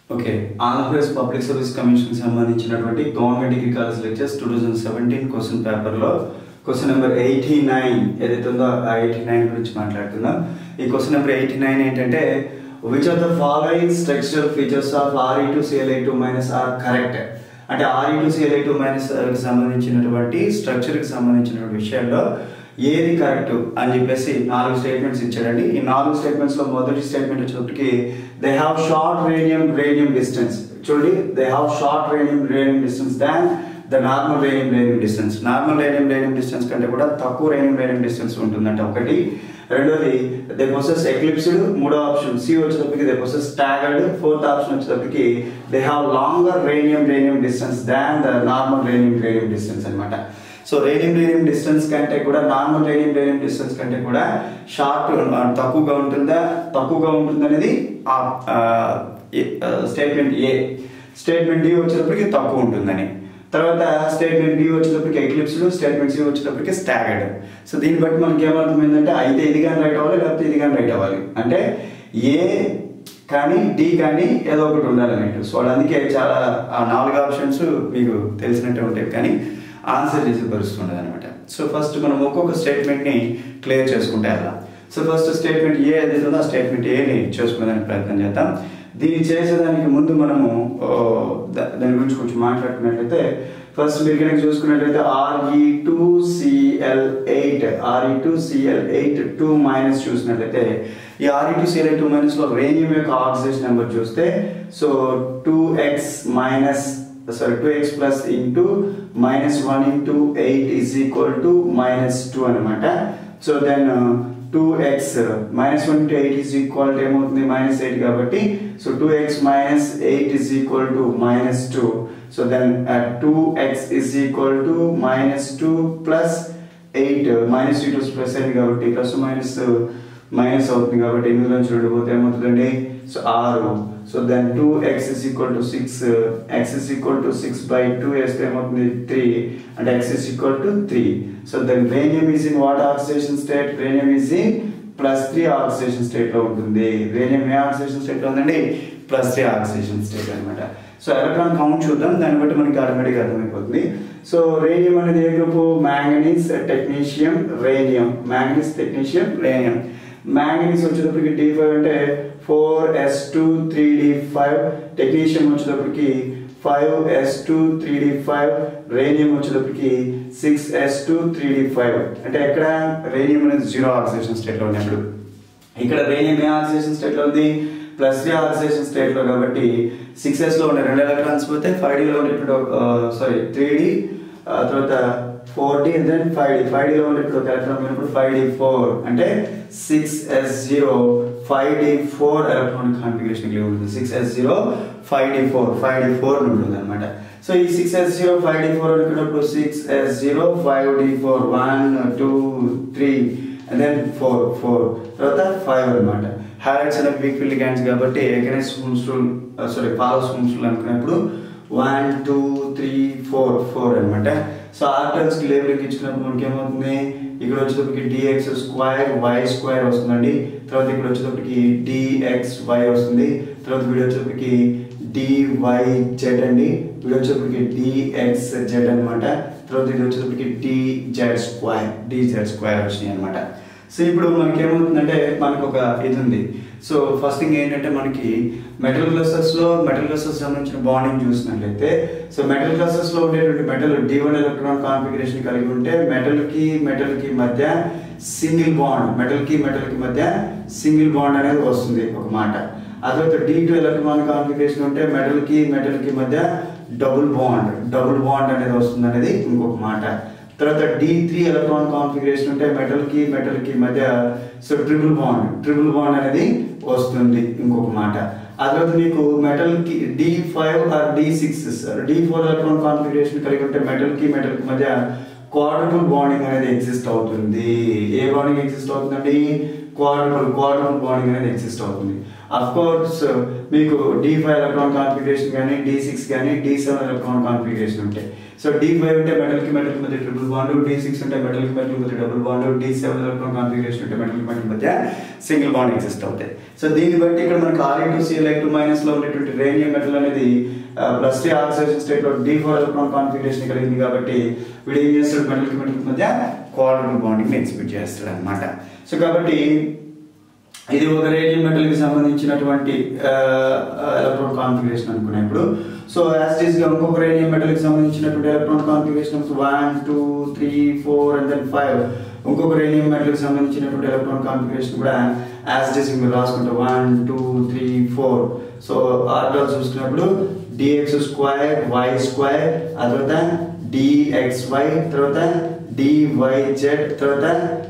okay Andhra Pradesh public service commission సంబంధించినటువంటి government degree college lectures two thousand seventeen question పేపర్లో question number eighty nine ఏదైతే ఉందో ఆ eighty nine గురించి మాట్లాడుతున్నాం ఈ క్వశ్చన్ నెంబర్ ఎయిటీ నైన్ ఏంటంటే which are the following structural features of RE two CLI two minus are correct అంటే RE two CLI two minus సంబంధించినటువంటి స్ట్రక్చర్కి సంబంధించినటువంటి విషయాల్లో ఏది కరెక్ట్ అని చెప్పేసి నాలుగు స్టేట్మెంట్స్ ఇచ్చాడండి ఈ నాలుగు స్టేట్మెంట్స్ లో మొదటి స్టేట్మెంట్ వచ్చేటప్పటికి they have short radium radium distance చూడండి they have short radium radium distance than the normal radium radium distance normal radium radium distance కంటే కూడా తక్కువ రేడియం రేడియం డిస్టెన్స్ ఉంటుందంట ఒకటి రెండోది దే ప్రొసెస్ ఎక్లిప్స్డ్ మూడో ఆప్షన్ సి వచ్చేటప్పటికి they process staggered fourth option వచ్చేటప్పటికి they have longer radium radium distance than the normal radium radium distance అనమాట సో రేడియం రేడియం డిస్టెన్స్ కంటే కూడా నార్మల్ రేడియం రేడియం డిస్టెన్స్ కంటే కూడా షార్ట్ తక్కువగా ఉంటుందా తక్కువగా ఉంటుంది అనేది స్టేట్మెంట్ ఏ స్టేట్మెంట్ డి వచ్చేటప్పటికి తక్కువ ఉంటుందని తర్వాత స్టేట్మెంట్ డి వచ్చేటప్పటికి ఎక్లిప్స్డ్ స్టేట్మెంట్ సి వచ్చేటప్పటికి స్టాగర్డ్ సో దీన్ని బట్టి మనకి ఏమర్థమైందంటే అయితే ఇది కానీ రైట్ అవ్వాలి లేకపోతే ఇది కానీ రైట్ అవ్వాలి అంటే ఏ కానీ డి కానీ ఏదో ఒకటి ఉండాలి అన్నట్టు సో అందుకే చాలా ఆ నాలుగు ఆప్షన్స్ మీకు తెలిసినట్టు ఉంటాయి కానీ ఆన్సర్ చేసే పరిస్థితి ఉండదు అనమాట సో ఫస్ట్ మనం ఒక్కొక్క స్టేట్మెంట్ని క్లియర్ చేసుకుంటే అలా సో ఫస్ట్ స్టేట్మెంట్ ఏ ఏదైతే ఉందో ఆ స్టేట్మెంట్ ఏని చేసుకునేదానికి ప్రయత్నం చేద్దాం దీన్ని చేసేదానికి ముందు మనము దాని గురించి కొంచెం మాట్లాడుకున్నట్లయితే ఫస్ట్ మీరు కనుక చూసుకున్నట్లయితే RE two CL eight RE two CL eight two minus చూసినట్లయితే ఈ RE two CL two minus లో రేనియం యొక్క ఆక్సిజన్ నెంబర్ చూస్తే so two X minus sorry 2x plus into minus 1 into 8 is equal to minus 2 అనమాట so then 2x minus 1 into 8 is equal to ఏమవుతుంది minus 8 కాబట్టి so 2x minus 8 is equal to minus 2 so then 2x is equal to minus 2 plus 8 minus 2 plus 8 కాబట్టి plus minus minus అవుతుంది కాబట్టి ఇందులో నుంచి రెండు పోతే ఏమవుతుందండి సో ఆరు so then two X is equal to six X is equal to six by two వేస్తే ఏమవుతుంది త్రీ అంటే X is equal to three so then rhenium is in what oxidation state rhenium is in plus three oxidation state లో ఉంటుంది rhenium ఏ oxidation state లో ఉందండి plus three oxidation state అనమాట so electron count చూద్దాం దాన్ని బట్టి మనకి ఆటోమేటిక్ అర్థమైపోతుంది సో రేనియం అనేది ఏ group manganese technetium rhenium manganese technetium rhenium manganese వచ్చేటప్పటికి డి ఫైవ్ అంటే four S two three D five technetium వచ్చేటప్పటికి five S two three D five rhenium వచ్చేటప్పటికి six S two three D five అంటే ఎక్కడ rhenium అనేది zero oxidation స్టేట్లో ఉన్నప్పుడు ఇక్కడ రేనియం ఏ ఆక్సిడేషన్ స్టేట్లో ఉంది ప్లస్ త్రీ ఆక్సిడేషన్ స్టేట్లో కాబట్టి సిక్స్ ఎస్లో ఉండే రెండు ఎలక్ట్రాన్స్ పోతే ఫైవ్ డీలో ఉండేటువంటి సారీ త్రీ డి తర్వాత four D then five D five డిలో ఉండేప్పుడు ఒక ఎలక్ట్రాన్ పోయినప్పుడు ఫైవ్ డి ఫోర్ అంటే six S zero five D four electronic configuration కలిగి ఉంటుంది six S zero five D four five D four ఉంటుంది అనమాట సో ఈ six S zero five D four అనుకున్నప్పుడు six S zero five D four one two three and then four four తర్వాత five అనమాట హ్యాలెట్స్ అనేవి weak field ligands కాబట్టి ఎగనెస్ స్పూన్స్ రూల్ సారీ ఫాలో స్పూన్స్ రూల్ అనుకున్నప్పుడు one two three four four అనమాట సో ఆర్టర్స్కి లేబులింగ్ ఇచ్చినప్పుడు మనకి ఏమవుతుంది ఇక్కడ వచ్చేటప్పటికి డిఎక్స్ స్క్వైర్ వై స్క్వైర్ వస్తుందండి తర్వాత ఇక్కడ వచ్చేటప్పటికి డిఎక్స్ వై వస్తుంది తర్వాత వీడు వచ్చేటప్పటికి డివై జెడ్ అండి వీడు వచ్చేటప్పటికి డిఎక్స్ జెడ్ అనమాట తర్వాత ఇది వచ్చేటప్పటికి D Z square D Z square వచ్చినాయి అనమాట సో ఇప్పుడు మనకి ఏమవుతుందంటే మనకు ఒక ఇది ఉంది సో ఫస్ట్ థింగ్ ఏంటంటే మనకి మెటల్ క్లస్టర్స్లో మెటల్ క్లస్టర్స్ సంబంధించిన బాండింగ్ చూసినట్లయితే సో మెటల్ క్లస్టర్స్లో ఉండేటువంటి metal D one electron configuration కలిగి ఉంటే మెటల్కి మెటల్కి మధ్య సింగిల్ బాండ్ మెటల్కి మెటల్కి మధ్య సింగిల్ బాండ్ అనేది వస్తుంది ఒక మాట ఆ తర్వాత డి టూ ఎలక్ట్రాన్ కాన్ఫిగరేషన్ ఉంటే మెటల్కి మెటల్కి మధ్య డబుల్ బాండ్ డబుల్ బాండ్ అనేది వస్తుంది అనేది ఇంకొక మాట తర్వాత డి త్రీ ఎలక్ట్రాన్ కాన్ఫిగరేషన్ ఉంటే మెటల్ కి మెటల్ కి మధ్య so triple bond triple bond అనేది వస్తుంది ఇంకొక మాట ఆ తర్వాత మీకు మెటల్ కి D five or D six D four electron configuration కలిగి ఉంటే మెటల్ కి మెటల్ కి మధ్య క్వాడ్రపుల్ బాండింగ్ అనేది ఎగ్జిస్ట్ అవుతుంది ఏ బాండింగ్ ఎగ్జిస్ట్ అవుతుందండి క్వాడ్రపుల్ క్వాడ్రపుల్ బాండింగ్ అనేది ఎగ్జిస్ట్ అవుతుంది అఫ్ కోర్స్ మీకు డి ఫైవ్ ఎలక్ట్రాన్ కాన్ఫిగరేషన్ కానీ డి సిక్స్ కానీ డి సెవెన్ ఎలక్ట్రాన్ కాన్ఫిగరేషన్ ఉంటాయి సో డి ఫైవ్ ఉంటే మెటల్ కి మెటల్ మధ్య ట్రిపుల్ బాండ్ డి సిక్స్ ఉంటే మెటల్ కి మెటల్ మధ్య double bond D seven electron configuration ఉంటే మెటల్ కి మెటల్ మధ్య సింగిల్ బాండ్ ఎగ్జిస్ట్ అవుతాయి సో దీన్ని బట్టి ఇక్కడ మనకి R into CL two minus లో ఉండేటువంటి రేనియం మెటల్ అనేది ప్లస్ త్రీ ఆక్సిడేషన్ స్టేట్ లో డి ఫోర్ ఎలక్ట్రాన్ కాన్ఫిగరేషన్ కలిగింది కాబట్టి వీడు ఏం చేస్తాడు మెటల్ కి మెటల్ మధ్య క్వాడ్రల్ బాండింగ్ ఎగ్జిబిట్ చేస్తాడు అనమాట సో కాబట్టి ఇది ఒక రేడియం మెటల్ కి సంబంధించినటువంటి ఎలక్ట్రాన్ కాన్ఫిగరేషన్ అనుకునేప్పుడు సో యాస్టీస్ గా ఇంకొక రేడియం మెటల్ కి సంబంధించినటువంటి electron configuration one two three four and then five ఇంకొక రేడియం మెటల్ కి సంబంధించినటువంటి ఎలక్ట్రాన్ కాన్ఫిగరేషన్ కూడా యాస్టీస్ మీరు రాసుకుంటే one two three four so order చూసుకున్నప్పుడు డిఎక్స్ స్క్వైర్ వై స్క్వైర్ ఆ తర్వాత డిఎక్స్వై తర్వాత డివైజెడ్ తర్వాత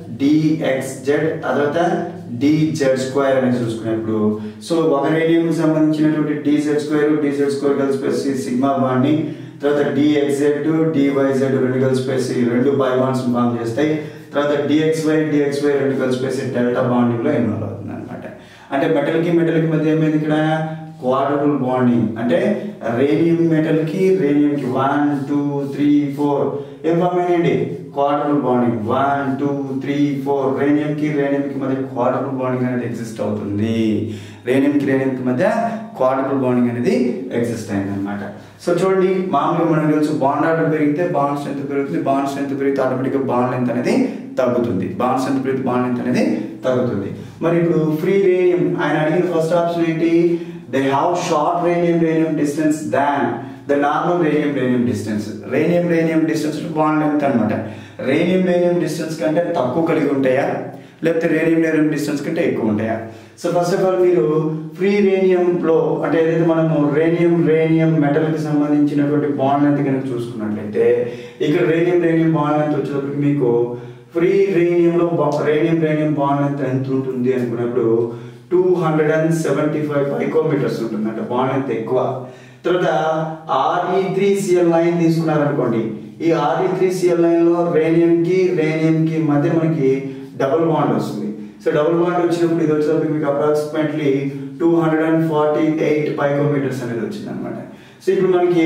డిఎక్స్జెడ్ ఆ తర్వాత డిజెడ్ స్క్వేర్ అనేది చూసుకునేప్పుడు సో ఒక రేడియం సంబంధించినటువంటి డిజెడ్ స్క్వేర్ డిజెడ్ స్క్వేర్ కలిసిపోయి సిగ్మా బాండ్ని తర్వాత డిఎక్జెడ్ డివైజెడ్ రెండు కలిసిపోయి రెండు పై బాండ్స్ ఫామ్ చేస్తాయి తర్వాత డిఎక్స్వై డిఎక్స్వై రెండు కలిసిపోయి డెల్టా బాండింగ్ లో ఇన్వాల్వ్ అవుతుంది అనమాట అంటే మెటల్ కి మెటల్ కి మధ్య ఏమైంది ఇక్కడ క్వాడ్రబుల్ బాండింగ్ అంటే రేడియం మెటల్ కి రేడియం కి వన్ టూ త్రీ ఫోర్ ఏం ఫామ్ అయినండి quadruple bonding one two three four radium కి రేడియం కి మధ్య క్వాడ్రబుల్ బాండింగ్ అనేది ఎగ్జిస్ట్ అవుతుంది రేడియం కి రేడియం కి మధ్య క్వాడ్రబుల్ బాండింగ్ అనేది ఎగ్జిస్ట్ అయింది అనమాట సో చూడండి మామూలుగా మనకు తెలుసు బాండ్ ఆర్డర్ పెరిగితే బాండ్ స్ట్రెంత్ పెరుగుతుంది బాండ్ స్ట్రెంత్ పెరిగితే ఆటోమేటిక్గా బాండ్ లెంత్ అనేది తగ్గుతుంది బాండ్ స్ట్రెంత్ పెరిగితే బాండ్ లెంత్ అనేది తగ్గుతుంది మరి ఇప్పుడు ఫ్రీ రేడియం ఆయన అడిగిన ఫస్ట్ ఆప్షన్ ఏంటి they have short radium radium distance than the normal radium radium distance radium radium distance bond length అనమాట రేడియం రేడియం డిస్టెన్స్ కంటే తక్కువ కలిగి ఉంటాయా లేకపోతే రేడియం రేడియం డిస్టెన్స్ కంటే ఎక్కువ ఉంటాయా సో ఫస్ట్ ఆఫ్ ఆల్ మీరు ఫ్రీ రేడియంలో అంటే ఏదైతే మనము రేడియం రేడియం మెటల్కి సంబంధించినటువంటి బాండ్ లెంత్ కనుక చూసుకున్నట్లయితే ఇక్కడ రేడియం రేడియం బాండ్ లెంత్ వచ్చేటప్పటికి మీకు ఫ్రీ రేడియంలో రేడియం రేడియం బాండ్ లెంత్ ఎంత ఉంటుంది అనుకున్నప్పుడు two hundred and seventy five picometres ఉంటుంది అంటే బాండ్ లెంత్ ఎక్కువ తర్వాత ఆర్ఈ త్రీ సిఎల్ నైన్ తీసుకున్నారనుకోండి ఈ ఆర్ఈ త్రీ సిఎల్ నైన్ లో రేడియం కి రేడియం కి మధ్య మనకి డబుల్ బాండ్ వస్తుంది సో డబుల్ బాండ్ వచ్చినప్పుడు ఇది వచ్చేటప్పుడు మీకు approximately two hundred and forty eight picometres అనేది వచ్చింది అనమాట సో ఇప్పుడు మనకి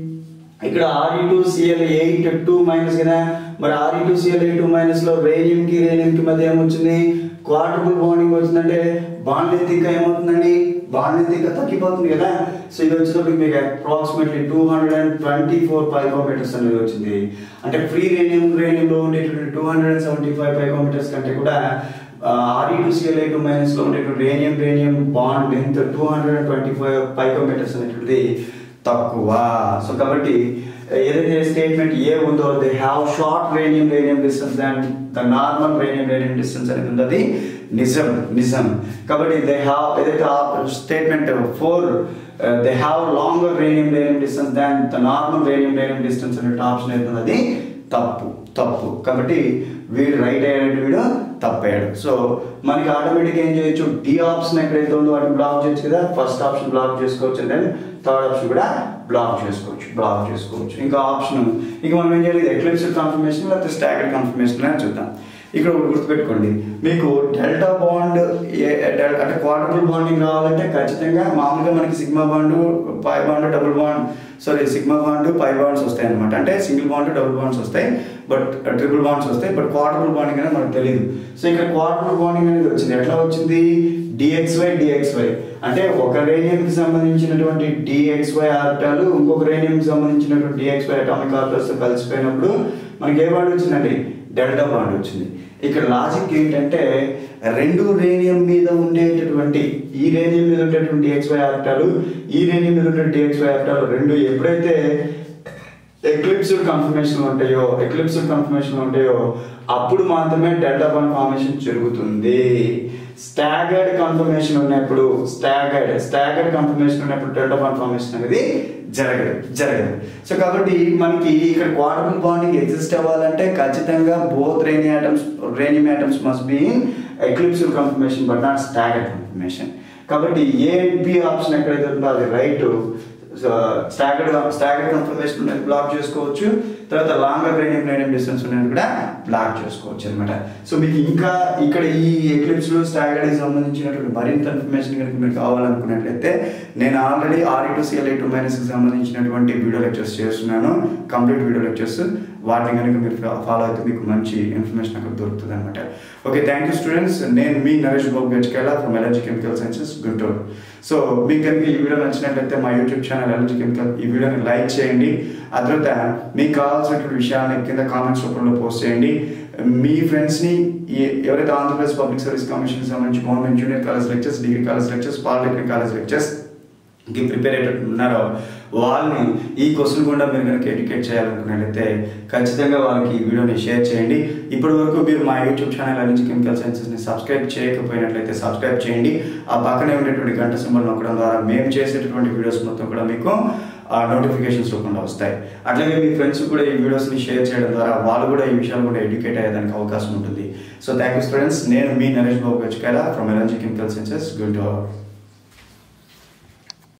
ఇక్కడ R E two CL eight two minus కదా మరి R E two CL eight two minus లో రేడియం కి రేడియం కి మధ్య ఏమొచ్చింది క్వార్టబుల్ బాండింగ్ వచ్చిందంటే బాండ్ లెంత్ ఇంకా ఏమవుతుందండి బాండ్ లెంత్ ఇంకా తగ్గిపోతుంది కదా సో ఇది వచ్చేటప్పుడు మీకు approximately two hundred and twenty four picometres అనేది వచ్చింది అంటే ఫ్రీ రేడియం రేడియంలో ఉండేటువంటి two hundred and seventy five picometres కంటే కూడా R E two C L two minus లో ఉండేటువంటి radium radium bond length two hundred and twenty five picometres అనేటువంటిది తక్కువ సో కాబట్టి ఏదైతే స్టేట్మెంట్ ఏ ఉందో they have short radium radium distance than the normal radium radium distance అనేది ఉంది అది నిజం నిజం కాబట్టి దే హ్యావ్ ఏదైతే statement four they have longer radium radium distance than the normal radium radium distance అనే ఆప్షన్ అవుతుంది అది తప్పు తప్పు కాబట్టి వీడు రైట్ అయ్యాడు వీడు తప్పాడు సో మనకి ఆటోమేటిక్ ఏం చేయొచ్చు డి ఆప్షన్ ఎక్కడైతే ఉందో వాటిని బ్లాక్ చేయొచ్చు కదా ఫస్ట్ ఆప్షన్ బ్లాక్ చేసుకోవచ్చు అండ్ దెన్ థర్డ్ ఆప్షన్ కూడా బ్లాక్ చేసుకోవచ్చు బ్లాక్ చేసుకోవచ్చు ఇంకా ఆప్షన్ ఇంకా మనం ఏం చేయాలి ఎక్లిప్స్ కన్ఫర్మేషన్ లేకపోతే స్టాగర్డ్ కన్ఫర్మేషన్ అని చూద్దాం ఇక్కడ ఒకటి గుర్తుపెట్టుకోండి మీకు డెల్టా బాండ్ అంటే క్వార్టబుల్ బాండింగ్ రావాలంటే ఖచ్చితంగా మామూలుగా మనకి sigma bond pi bond double bond sorry sigma bond pi bonds వస్తాయి అనమాట అంటే సింగిల్ బాండ్ డబుల్ బాండ్స్ వస్తాయి బట్ ట్రిపుల్ బాండ్స్ వస్తాయి బట్ క్వార్టబుల్ బాండింగ్ అనేది మనకు తెలియదు సో ఇక్కడ క్వార్టబుల్ బాండింగ్ అనేది వచ్చింది ఎట్లా వచ్చింది డిఎక్స్వై డిఎక్స్వై అంటే ఒక రేడియంకి సంబంధించినటువంటి డిఎక్స్వై ఆర్టాలు ఇంకొక రేడియంకి సంబంధించినటువంటి డిఎక్స్వై అటామిక్ ఆర్టర్స్ కలిసిపోయినప్పుడు మనకి ఏ బాండ్ వచ్చిందండి డెల్టా బాండ్ వచ్చింది ఇక్కడ లాజిక్ ఏంటంటే రెండు రేడియం మీద ఉండేటటువంటి ఈ రేడియం మీద ఉండేటువంటి డిఎక్స్వై ఆర్టాలు ఈ రేడియం మీద ఉండే డిఎక్స్వై ఆర్టాలు రెండు ఎప్పుడైతే ఎక్లిప్స్డ్ కన్ఫర్మేషన్ ఉంటాయో ఎక్లిప్స్డ్ కన్ఫర్మేషన్ ఉంటాయో అప్పుడు మాత్రమే డెల్టా బాండ్ ఫార్మేషన్ జరుగుతుంది స్టాగర్డ్ కన్ఫర్మేషన్ ఉన్నప్పుడు స్టాగర్డ్ స్టాగర్డ్ కన్ఫర్మేషన్ ఉన్నప్పుడు డెల్టా బాండ్ ఫార్మేషన్ అనేది జరగదు జరగదు సో కాబట్టి మనకి ఇక్కడ క్వార్టబుల్ బాండింగ్ ఎగ్జిస్ట్ అవ్వాలంటే ఖచ్చితంగా both rhenium atoms rhenium atoms must be in eclipsed conformation but not staggered conformation కాబట్టి ఏ అండ్ బి ఆప్షన్ ఎక్కడైతే ఉందో అది రైట్ స్టాగర్డ్ స్టాగర్డ్ కన్ఫర్మేషన్ అనేది బ్లాక్ చేసుకోవచ్చు తర్వాత లాంగర్ గ్రైనింగ్ గ్రైనింగ్ డిస్టెన్స్ ఉన్నాయని కూడా బ్లాక్ చేసుకోవచ్చు అనమాట సో మీకు ఇంకా ఇక్కడ ఈ ఎక్లిప్స్లో స్టాగర్డ్కి సంబంధించినటువంటి మరింత ఇన్ఫర్మేషన్ కనుక మీరు కావాలనుకున్నట్లయితే నేను ఆల్రెడీ ఆర్ఈ టు సిఎల్ఐ టు మైనస్కి సంబంధించినటువంటి వీడియో లెక్చర్స్ చేస్తున్నాను కంప్లీట్ వీడియో లెక్చర్స్ వాటిని కనుక మీరు ఫాలో అయితే మీకు మంచి ఇన్ఫర్మేషన్ అక్కడ దొరుకుతుంది అనమాట ఓకే థ్యాంక్ యూ స్టూడెంట్స్ నేను మీ నరేష్ బాబు గజ్కేలా ఫ్రమ్ ఎలర్జీ కెమికల్ సైన్సెస్ గుంటూరు సో మీకు కనుక ఈ వీడియో నచ్చినట్లయితే మా యూట్యూబ్ ఛానల్ ఎలర్జీ కెమికల్ ఈ వీడియోని లైక్ చేయండి ఆ తర్వాత మీకు కావాల్సినటువంటి విషయాన్ని కింద కామెంట్స్ రూపంలో పోస్ట్ చేయండి మీ ఫ్రెండ్స్ని ఎవరైతే ఆంధ్రప్రదేశ్ పబ్లిక్ సర్వీస్ కమిషన్కి సంబంధించి government junior college lectures degree college lectures polytechnic college lectures కి ప్రిపేర్ అయ్యేటట్టు ఉన్నారో వాళ్ళని ఈ క్వశ్చన్ కూడా మీరు కనుక ఎడ్యుకేట్ చేయాలనుకున్నట్లయితే ఖచ్చితంగా వాళ్ళకి ఈ వీడియోని షేర్ చేయండి ఇప్పటి వరకు మీరు మా యూట్యూబ్ ఛానల్ నుంచి కెమికల్ సైన్సెస్ని సబ్స్క్రైబ్ చేయకపోయినట్లయితే సబ్స్క్రైబ్ చేయండి ఆ పక్కనే ఉండేటువంటి గంట సింబల్ నొక్కడం ద్వారా మేము చేసేటటువంటి వీడియోస్ మొత్తం కూడా మీకు నోటిఫికేషన్స్ రూపంలో వస్తాయి అట్లాగే మీ ఫ్రెండ్స్ కూడా ఈ వీడియోస్ని షేర్ చేయడం ద్వారా వాళ్ళు కూడా ఈ విషయాలు కూడా ఎడ్యుకేట్ అయ్యేదానికి అవకాశం ఉంటుంది సో థ్యాంక్ యూ స్టూడెంట్స్ నేను మీ నరేష్ బాబు గచ్చుకాల ఫ్రమ్ ఎలర్జీ కెమికల్ సైన్సెస్ గుంటూరు